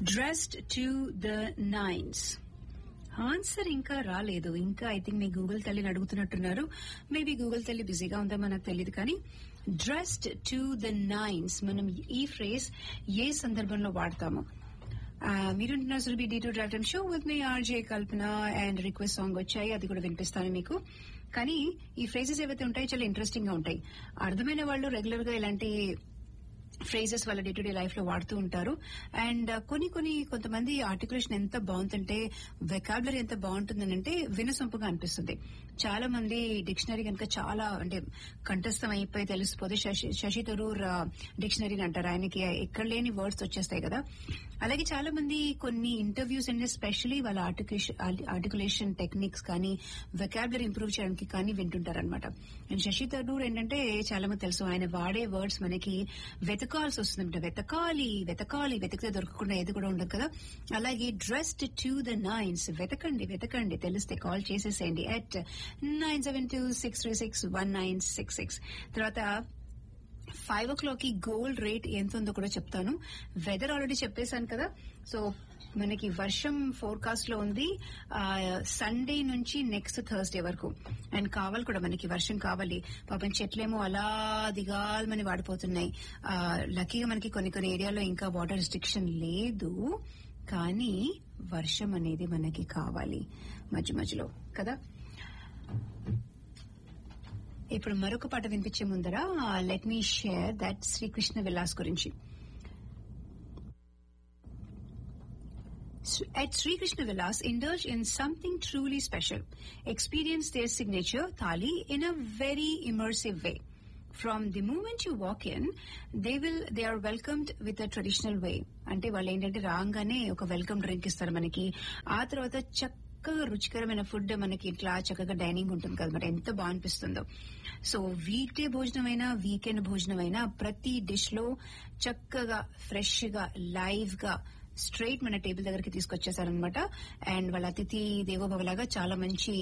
Dressed to the nines answer ఇంకా రాలేదు ఇంకా ఐ థింక్ మీ గూగుల్ తల్లిని అడుగుతున్నట్టున్నారు మేబీ గూగుల్ తల్లి బిజీగా ఉందో మనకు తెలియదు కానీ డ్రెస్డ్ టు ద నైన్స్ మనం ఈ ఫ్రేజ్ ఏ సందర్భంలో వాడతాము మీరుంటున్నారు Surabhi D two drive time show with మీ RJ Kalpana and request song వచ్చాయి అది కూడా వినిపిస్తాను మీకు కానీ ఈ ఫ్రేజెస్ ఏవైతే ఉంటాయో చాలా ఇంట్రెస్టింగ్ గా ఉంటాయి అర్థమైన వాళ్ళు రెగ్యులర్ గా ఇలాంటి ఫ్రేజెస్ వాళ్ళ డే టు డే లైఫ్ లో వాడుతూ ఉంటారు అండ్ కొన్ని కొన్ని కొంతమంది ఆర్టికులేషన్ ఎంత బాగుంటుంటే వెకాబులరీ ఎంత బాగుంటుందనంటే వినసొంపుగా అనిపిస్తుంది చాలా మంది డిక్షనరీ కనుక చాలా అంటే కంఠస్థం అయిపోయి తెలిసిపోతే శశి శశి తరూర్ డిక్షనరీని అంటారు ఆయనకి ఎక్కడ లేని వర్డ్స్ వచ్చేస్తాయి కదా అలాగే చాలా మంది కొన్ని ఇంటర్వ్యూస్ అండ్ ఎస్పెషలీ వాళ్ళ ఆర్టికులేషన్ టెక్నిక్స్ కానీ వెకాబులరీ ఇంప్రూవ్ చేయడానికి కానీ వింటుంటారనమాట అండ్ శశి తరూర్ ఏంటంటే చాలా మంది తెలుసు ఆయన వాడే వర్డ్స్ మనకి వెతకాల్సి వస్తుందంట వెతకాలి వెతకాలి వెతికితే దొరకకుండా ఏది కూడా ఉండదు కదా అలాగే డ్రెస్డ్ టు ద నైన్స్ వెతకండి వెతకండి తెలిస్తే కాల్ చేసేసేయండి at nine seven two six three six one nine six six తర్వాత ఫైవ్ ఓ క్లాక్ కి గోల్డ్ రేట్ ఎంత ఉందో కూడా చెప్తాను వెదర్ ఆల్రెడీ చెప్పేశాను కదా సో మనకి వర్షం ఫోర్కాస్ట్ లో ఉంది సండే నుంచి నెక్స్ట్ థర్స్డే వరకు అండ్ కావాలి కూడా మనకి వర్షం కావాలి పాపం చెట్లేమో అలా దిగాల్మని వాడిపోతున్నాయి లక్కీగా మనకి కొన్ని కొన్ని ఏరియాలో ఇంకా వాటర్ రిస్ట్రిక్షన్ లేదు కానీ వర్షం అనేది మనకి కావాలి మధ్య మధ్యలో కదా ఇప్పుడు మరొక పాట వినిపించే ముందర let me share that Sri Krishna Vilas గురించి At Sri Krishna Vilas, indulge in something truly special. Experience their signature thali in a very immersive way. From the moment you walk in, they will they are welcomed with a traditional way. అంటే వాళ్ళు ఏంటంటే రాగానే ఒక welcome drink ఇస్తారు మనకి ఆ తర్వాత చక్కగా రుచికరమైన ఫుడ్ మనకి ఇట్లా చక్కగా డైనింగ్ ఉంటుంది కదా ఎంత బాగా అనిపిస్తుందో సో వీక్ డే భోజనం అయినా వీకెండ్ భోజనం అయినా ప్రతి డిష్ లో చక్కగా ఫ్రెష్ గా లైవ్ గా స్ట్రైట్ మన టేబుల్ దగ్గరికి తీసుకొచ్చేసారనమాట అండ్ వాళ్ళ అతిథి దేవోభవలాగా చాలా మంచి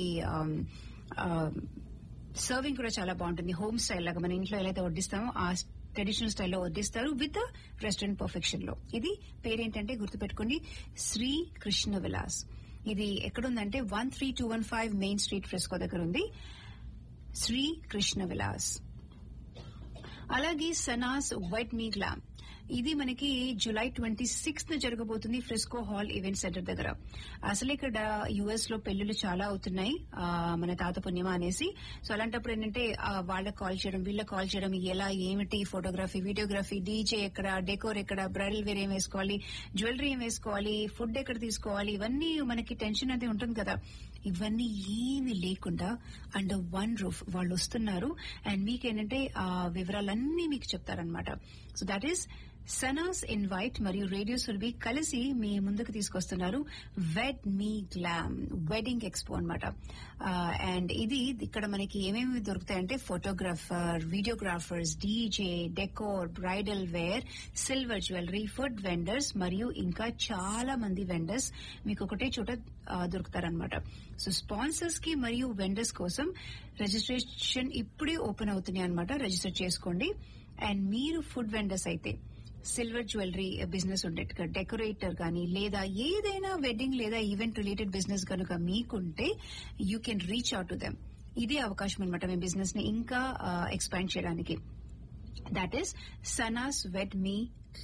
సర్వింగ్ కూడా చాలా బాగుంటుంది హోమ్ స్టైల్ లాగా మన ఇంట్లో ఎలా అయితే వడ్డిస్తామో ఆ ట్రెడిషనల్ స్టైల్లో వడ్డిస్తారు విత్ రెస్టారెంట్ పర్ఫెక్షన్ లో ఇది పేరేంటంటే గుర్తుపెట్టుకోండి శ్రీ కృష్ణ విలాస్ ఇది ఎక్కడుందంటే one three two one five main street Fresco దగ్గర ఉంది శ్రీ కృష్ణ విలాస్ అలాగే సనాస్ వైట్ మీ గ్లామ్ ఇది మనకి జూలై ట్వంటీ సిక్స్త్ న జరగబోతుంది ఫ్రిస్కో హాల్ ఈవెంట్ సెంటర్ దగ్గర అసలు ఇక్కడ యుఎస్ లో పెళ్లిళ్ళు చాలా అవుతున్నాయి మన తాత పుణ్యమా అనేసి సో అలాంటప్పుడు ఏంటంటే వాళ్ళకి కాల్ చేయడం వీళ్ళకి కాల్ చేయడం ఎలా ఏమిటి ఫోటోగ్రఫీ వీడియోగ్రఫీ డీజే ఎక్కడ డెకోర్ ఎక్కడ బ్రైడల్ వేర్ ఏం వేసుకోవాలి జ్యువెలరీ ఏం వేసుకోవాలి ఫుడ్ ఎక్కడ తీసుకోవాలి ఇవన్నీ మనకి టెన్షన్ అది ఉంటుంది కదా ఇవన్నీ ఏమి లేకుండా అండర్ వన్ రూఫ్ వాళ్ళు వస్తున్నారు అండ్ మీకేంటంటే ఆ వివరాలన్నీ మీకు చెప్తారనమాట so that is Sanas invite మరియు రేడియో సురభి కలిసి మీ ముందుకు తీసుకొస్తున్నారు wed me glam wedding expo అనమాట అండ్ ఇది ఇక్కడ మనకి ఏమేమి దొరుకుతాయంటే photographer videographers DJ decor bridal wear silver jewellery food vendors మరియు ఇంకా చాలా మంది వెండర్స్ మీకు ఒకటే చోట దొరుకుతారనమాట సో స్పాన్సర్స్ కి మరియు వెండర్స్ కోసం రిజిస్ట్రేషన్ ఇప్పుడే ఓపెన్ అవుతున్నాయి అనమాట రిజిస్టర్ చేసుకోండి అండ్ మీరు ఫుడ్ వెండర్స్ అయితే సిల్వర్ జ్యువెలరీ బిజినెస్ ఉండే డెకరేటర్ కానీ లేదా ఏదైనా వెడ్డింగ్ లేదా ఈవెంట్ రిలేటెడ్ బిజినెస్ కనుక మీకుంటే you can reach out to them ఇదే అవకాశం అనమాట మీ బిజినెస్ ని ఇంకా ఎక్స్పాండ్ చేయడానికి దట్ ఈస్ సనాస్ వెడ్ మీ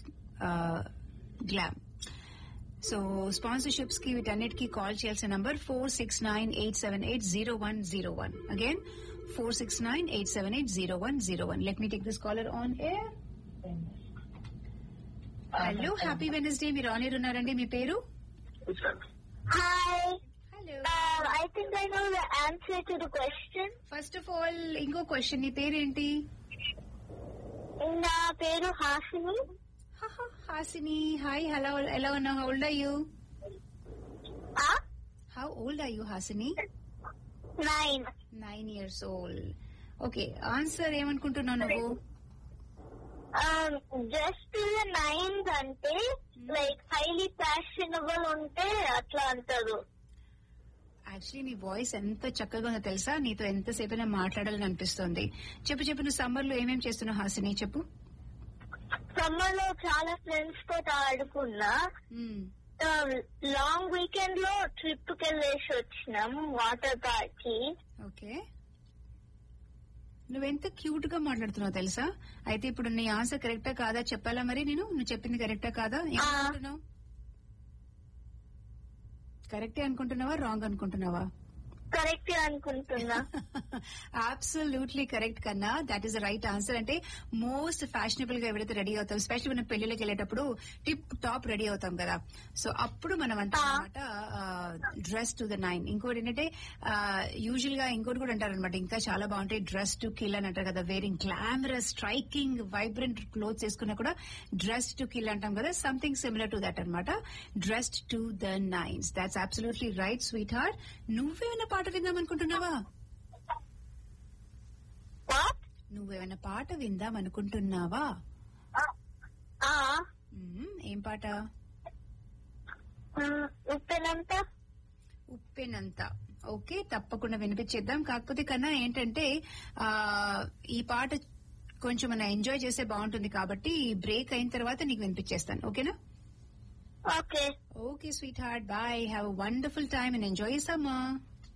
గ్లామ్ సో స్పాన్సర్షిప్స్ కి వీటన్నిటికీ కాల్ చేయాల్సిన number four six nine eight seven eight zero one zero one again four six nine eight seven eight zero one zero one let me take this caller on air hello happy Wednesday మీరు on air ఉన్నారండి మీ పేరు Hi. Hello Uh, I think I know the answer to the question. First of all ఇంకో question నీ పేరేంటి నా పేరు హాసిని హహ, హాసిని హాయ్ హలో ఎలా ఉన్నావు how old are you ah how old are you Hasini nine nine years old okay answer ఏమనుకుంటున్నావు నువ్వు జస్ట్ నైన్స్ అంటే లైక్ హైలీ ఫ్యాషనబుల్ ఉంటే అట్లా అంటారు యాక్చువల్లీ నీ వాయిస్ ఎంత చక్కగా ఉందో తెలుసా నీతో ఎంతసేపైనా మాట్లాడాలని అనిపిస్తోంది చెప్పు చెప్పు నువ్వు సమ్మర్ లో ఏమేం చేస్తున్నావు హాసిని చెప్పు సమ్మర్ లో చాలా ఫ్రెండ్స్ తో ఆడుకున్నా మ్మ్. లాంగ్ వీకెండ్ లో ట్రిప్ కి వెళ్ళేసి వచ్చినాం వాటర్ పార్క్ కి ఓకే నువ్వెంత క్యూట్ గా మాట్లాడుతున్నావు తెలుసా అయితే ఇప్పుడు నీ ఆన్సర్ కరెక్టా కాదా చెప్పాలా మరి నేను నువ్వు చెప్పింది కరెక్టా కాదా ఏమనుకుంటున్నావు కరెక్టే అనుకుంటున్నావా రాంగ్ అనుకుంటున్నావా కరెక్ట్ అనుకుంటున్నా అబ్సల్యూట్లీ కరెక్ట్ కన్నా దట్ ఈస్ రైట్ ఆన్సర్ అంటే మోస్ట్ ఫ్యాషనబుల్ గా ఎవరైతే రెడీ అవుతాం స్పెషల్ మనం పెళ్లిలోకి వెళ్ళేటప్పుడు టిప్ టాప్ రెడీ అవుతాం కదా సో అప్పుడు మనం అంటాం అనమాట డ్రెస్ టు ద నైన్ ఇంకోటి ఏంటంటే యూజువల్ గా ఇంకోటి కూడా అంటారు అనమాట ఇంకా చాలా బాగుంటాయి డ్రెస్ టు కిల్ అని అంటారు కదా wearing glamorous striking vibrant clothes వేసుకున్నా కూడా డ్రెస్ టు కిల్ అంటాం కదా సంథింగ్ సిమిలర్ టు దట్ అనమాట dress to the nines that's absolutely right sweetheart నువ్వేమైనా పాట విందాం అనుకుంటున్నావా వాట్ నువ్వేమైనా పాట విందాం అనుకుంటున్నావా ఆ మ్మ్, ఏం పాట ఉప్పెనంత ఉప్పెనంత ఓకే తప్పకుండా వినిపించేద్దాం కాకపోతే కన్నా ఏంటంటే ఆ ఈ పాట కొంచెం మనం ఎంజాయ్ చేస్తే బాగుంటుంది కాబట్టి ఈ బ్రేక్ అయిన తర్వాత నీకు వినిపించేస్తాను ఓకేనా okay okay sweetheart bye have wonderful time and enjoy summer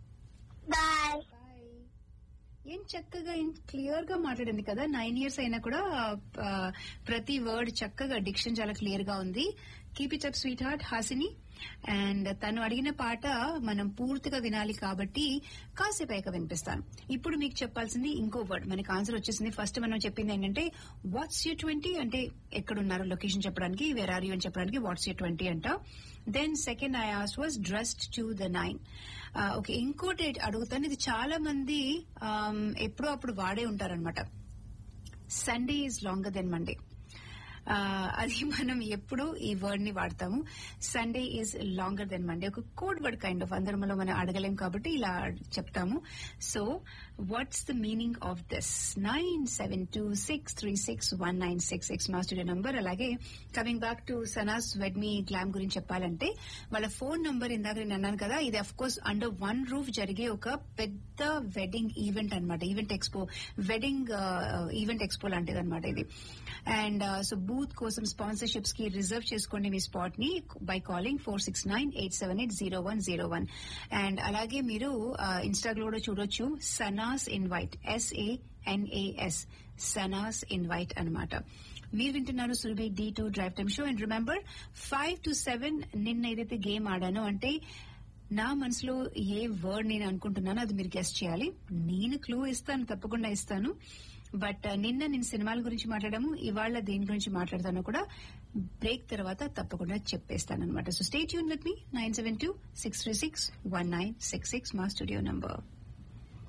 bye bye ఏం చక్కగా ఏం క్లియర్ గా మాట్లాడింది కదా నైన్ ఇయర్స్ అయినా కూడా ఆ, ప్రతి వర్డ్ చక్కగా డిక్షన్ చాలా క్లియర్ గా ఉంది keep it up sweetheart Hasini and తను అడిగిన పాట మనం పూర్తిగా వినాలి కాబట్టి కాసేపు అయ్యాక వినిపిస్తాను ఇప్పుడు మీకు చెప్పాల్సింది ఇంకో వర్డ్ మనకి ఆన్సర్ వచ్చేసింది ఫస్ట్ మనం చెప్పింది ఏంటంటే వాట్స్ యూ ట్వంటీ అంటే ఎక్కడున్నారు లొకేషన్ చెప్పడానికి వేర్ ఆర్ యూ అని చెప్పడానికి వాట్స్ యూ ట్వంటీ అంట then second I as was dressed to the nine okay ఇంకోటి అడుగుతాను ఇది చాలా మంది ఆమ్, ఎప్పుడో అప్పుడు వాడే ఉంటారనమాట Sunday is longer then Monday అది మనం ఎప్పుడు ఈ వర్డ్ ని వాడతాము Sunday is longer then Monday ఒక కోడ్ వర్డ్ కైండ్ ఆఫ్ అందరిలో మనం అడగలేం కాబట్టి ఇలా చెప్తాము so what's the meaning of this nine seven two six three six one nine six six మా స్టూడియో నంబర్ అలాగే కమింగ్ బ్యాక్ టు సనాస్ వెడ్మీ గ్లామ్ గురించి చెప్పాలంటే వాళ్ళ ఫోన్ నంబర్ ఇందాక నేను అన్నాను కదా ఇది of course under one roof జరిగే ఒక పెద్ద వెడ్డింగ్ ఈవెంట్ అన్నమాట event expo wedding event expo లాంటిది అనమాట ఇది అండ్ సో బూత్ కోసం స్పాన్సర్షిప్స్ కి రిజర్వ్ చేసుకోండి మీ స్పాట్ ని by calling four six nine eight seven eight zero one zero one and అలాగే మీరు ఇన్స్టాగ్లో కూడా చూడొచ్చు Sanas invite S A N A S Sanas invite అన్నమాట మీరు వింటున్నారు Surabhi D two drive time show and remember five to seven నిన్న ఏదైతే గేమ్ ఆడానో అంటే నా మనసులో ఏ వర్డ్ నేను అనుకుంటున్నానో అది మీరు గెస్ట్ చేయాలి నేను క్లూ ఇస్తాను తప్పకుండా ఇస్తాను బట్ నిన్న నేను సినిమాల గురించి మాట్లాడాము ఇవాళ దేని గురించి మాట్లాడతానో కూడా బ్రేక్ తర్వాత తప్పకుండా చెప్పేస్తాను అనమాట సో స్టే ట్యూన్ విత్ మీ nine seven two six three six one nine six six మా స్టూడియో నంబర్